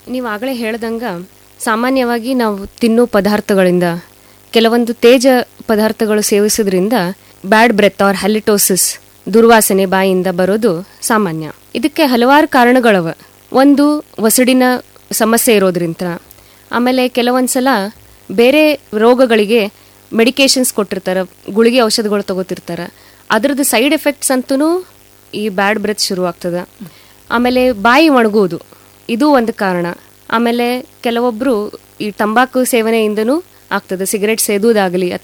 ನೀವು ಆಗಲೇ ಹೇಳ್ದಂಗ ಸಾಮಾನ್ಯವಾಗಿ ನಾವು ತಿನ್ನೋ ಪದಾರ್ಥಗಳಿಂದ ಕೆಲವೊಂದು ತೇಜ ಪದಾರ್ಥಗಳು ಸೇವಿಸೋದ್ರಿಂದ ಬ್ಯಾಡ್ ಬ್ರೆತ್ ಆರ್ ಹಲಿಟೋಸಿಸ್ ದುರ್ವಾಸನೆ ಬಾಯಿಯಿಂದ ಬರೋದು ಸಾಮಾನ್ಯ ಇದಕ್ಕೆ ಹಲವಾರು ಕಾರಣಗಳವ ಒಂದು ಒಸಡಿನ ಸಮಸ್ಯೆ ಇರೋದ್ರಿಂದ ಆಮೇಲೆ ಕೆಲವೊಂದ್ಸಲ ಬೇರೆ ರೋಗಗಳಿಗೆ ಮೆಡಿಕೇಶನ್ಸ್ ಕೊಟ್ಟಿರ್ತಾರೆ ಗುಳಿಗೆ ಔಷಧಗಳು ತಗೋತಿರ್ತಾರೆ ಅದ್ರದ್ದು ಸೈಡ್ ಎಫೆಕ್ಟ್ಸ್ ಅಂತೂ ಈ ಬ್ಯಾಡ್ ಬ್ರೆತ್ ಶುರು ಆಗ್ತದೆ ಆಮೇಲೆ ಬಾಯಿ ಒಣಗುವುದು ಇದು ಒಂದು ಕಾರಣ ಆಮೇಲೆ ಕೆಲವೊಬ್ರು ಈ ತಂಬಾಕು ಸೇವನೆಯಿಂದನೂ ಆಗ್ತದೆ ಸಿಗರೆಟ್ ಸೇದುವುದಾಗಲಿ